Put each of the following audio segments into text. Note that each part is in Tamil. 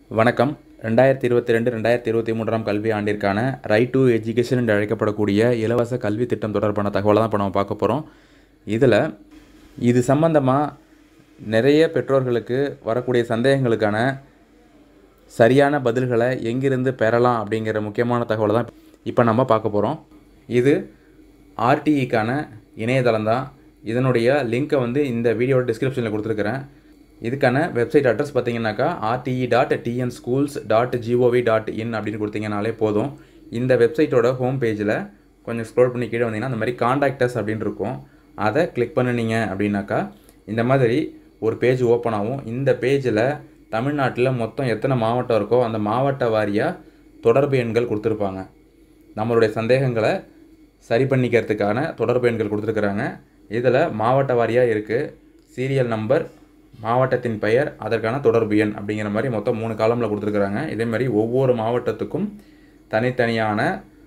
வணக்கம் ரெண்டாயிரத்தி இருபத்தி ரெண்டு ரெண்டாயிரத்தி இருபத்தி மூன்றாம் கல்வி ஆண்டிற்கான ரைட் டு எஜுகேஷன் என்று அழைக்கப்படக்கூடிய இலவச கல்வி திட்டம் தொடர்பான தகவலை தான் இப்போ நம்ம பார்க்க போகிறோம் இதில் இது சம்பந்தமாக நிறைய பெற்றோர்களுக்கு வரக்கூடிய சந்தேகங்களுக்கான சரியான பதில்களை எங்கிருந்து பெறலாம் அப்படிங்கிற முக்கியமான தகவலை தான் இப்போ நம்ம பார்க்க போகிறோம் இது ஆர்டிஇக்கான இணையதளம் தான் இதனுடைய லிங்க்கை வந்து இந்த வீடியோட டிஸ்கிரிப்ஷனில் கொடுத்துருக்குறேன் இதுக்கான வெப்சைட் அட்ரஸ் பார்த்தீங்கன்னாக்கா RTE dot TN schools dot gov dot in அப்படின்னு கொடுத்தீங்கனாலே போதும் இந்த வெப்சைட்டோட ஹோம் பேஜில் கொஞ்சம் ஸ்க்ரோல் பண்ணி கீழே வந்தீங்கன்னா அந்த மாதிரி காண்டாக்டர்ஸ் அப்படின்னு இருக்கும் அதை கிளிக் பண்ணினீங்க அப்படின்னாக்கா இந்த மாதிரி ஒரு பேஜ் ஓப்பன் ஆகும் இந்த பேஜில் தமிழ்நாட்டில் மொத்தம் எத்தனை மாவட்டம் இருக்கோ அந்த மாவட்ட வாரியாக தொடர்பு எண்கள் கொடுத்துருப்பாங்க நம்மளுடைய சந்தேகங்களை சரி பண்ணிக்கிறதுக்கான தொடர்பு எண்கள் கொடுத்துருக்குறாங்க இதில் மாவட்ட வாரியாக இருக்குது சீரியல் நம்பர் மாவட்டத்தின் பெயர் அதற்கான தொடர்பு எண் அப்படிங்கிற மாதிரி மொத்தம் மூணு காலமில் கொடுத்துருக்குறாங்க இதே மாதிரி ஒவ்வொரு மாவட்டத்துக்கும் தனித்தனியான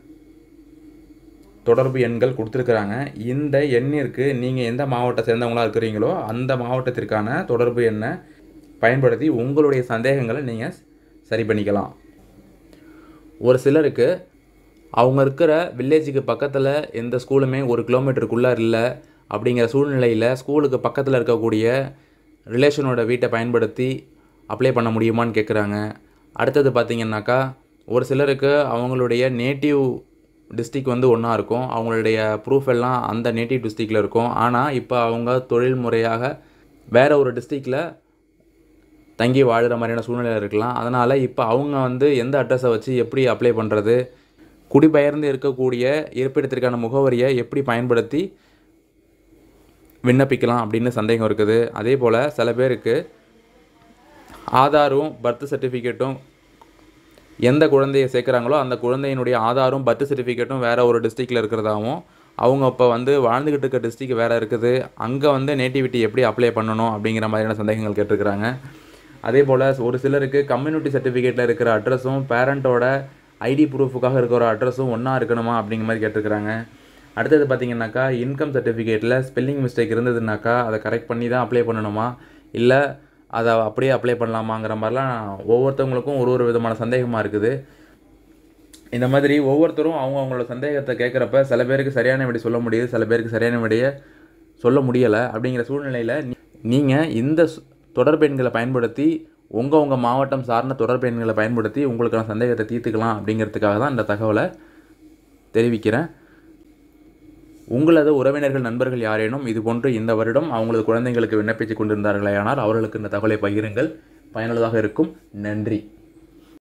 தொடர்பு எண்கள் கொடுத்துருக்குறாங்க இந்த எண்ணிற்கு நீங்கள் எந்த மாவட்டத்தை சேர்ந்தவங்களா இருக்கிறீங்களோ அந்த மாவட்டத்திற்கான தொடர்பு எண்ணை பயன்படுத்தி உங்களுடைய சந்தேகங்களை நீங்கள் சரி பண்ணிக்கலாம் ஒரு சிலருக்கு அவங்க இருக்கிற வில்லேஜுக்கு பக்கத்தில் எந்த ஸ்கூலுமே ஒரு கிலோமீட்டருக்குள்ளே இல்லை அப்படிங்கிற சூழ்நிலையில் ஸ்கூலுக்கு பக்கத்தில் இருக்கக்கூடிய ரிலேஷனோட வீட்டை பயன்படுத்தி அப்ளை பண்ண முடியுமான்னு கேட்குறாங்க அடுத்தது பார்த்திங்கன்னாக்கா ஒரு சிலருக்கு அவங்களுடைய நேட்டிவ் டிஸ்ட்ரிக் வந்து ஒன்றா இருக்கும் அவங்களுடைய ப்ரூஃப் எல்லாம் அந்த நேட்டிவ் டிஸ்ட்ரிக்டில் இருக்கும் ஆனால் இப்போ அவங்க தொழில் முறையாக வேறு ஒரு டிஸ்ட்ரிக்டில் தங்கி வாழ்கிற மாதிரியான சூழ்நிலை இருக்கலாம் அதனால் இப்போ அவங்க வந்து எந்த அட்ரஸை வச்சு எப்படி அப்ளை பண்ணுறது குடிபெயர்ந்து இருக்கக்கூடிய இருப்பிடத்திற்கான முகவரியை எப்படி பயன்படுத்தி விண்ணப்பிக்கலாம் அப்படின்னு சந்தேகம் இருக்குது அதே போல் சில பேருக்கு ஆதாரும் பர்த் சர்டிஃபிகேட்டும் எந்த குழந்தையை சேர்க்குறாங்களோ அந்த குழந்தையினுடைய ஆதாரும் பர்த் சர்டிஃபிகேட்டும் வேறு ஒரு டிஸ்ட்ரிக்டில் இருக்கிறதாவும் அவங்க இப்போ வந்து வாழ்ந்துக்கிட்டு இருக்க டிஸ்ட்ரிக் வேறு இருக்குது அங்கே வந்து நேட்டிவிட்டி எப்படி அப்ளை பண்ணணும் அப்படிங்கிற மாதிரியான சந்தேகங்கள் கேட்டிருக்கிறாங்க அதே போல் ஒரு சிலருக்கு கம்யூனிட்டி சர்டிஃபிகேட்டில் இருக்கிற அட்ரஸும் பேரண்ட்டோட ஐடி ப்ரூஃபுக்காக இருக்கிற அட்ரஸும் ஒன்றா இருக்கணுமா அப்படிங்கிற மாதிரி கேட்டிருக்கிறாங்க அடுத்தது பார்த்தீங்கன்னாக்கா இன்கம் சர்டிஃபிகேட்டில் ஸ்பெல்லிங் மிஸ்டேக் இருந்ததுனாக்கா அதை கரெக்ட் பண்ணி தான் அப்ளை பண்ணணுமா இல்லை அதை அப்படியே அப்ளை பண்ணலாமாங்கிற மாதிரிலாம் ஒவ்வொருத்தவங்களுக்கும் ஒரு ஒரு விதமான சந்தேகமாக இருக்குது இந்த மாதிரி ஒவ்வொருத்தரும் அவங்க அவங்களோட சந்தேகத்தை கேட்குறப்ப சில பேருக்கு சரியான விடை சொல்ல முடியுது சில பேருக்கு சரியான விடையை சொல்ல முடியலை அப்படிங்கிற சூழ்நிலையில் நீங்கள் இந்த தொடர்பு எண்களை பயன்படுத்தி உங்கள் உங்கள் மாவட்டம் சார்ந்த தொடர்பு எண்களை பயன்படுத்தி உங்களுக்கான சந்தேகத்தை தீர்த்துக்கலாம் அப்படிங்கிறதுக்காக தான் இந்த தகவலை தெரிவிக்கிறேன் உங்களது உறவினர்கள் நண்பர்கள் யாரேனும் இது போன்று இந்த வருடம் அவங்களது குழந்தைங்களுக்கு விண்ணப்பித்து கொண்டிருந்தார்களே ஆனால் அவர்களுக்கு இந்த தகவலை பகிருங்கள் பயனுள்ளதாக இருக்கும் நன்றி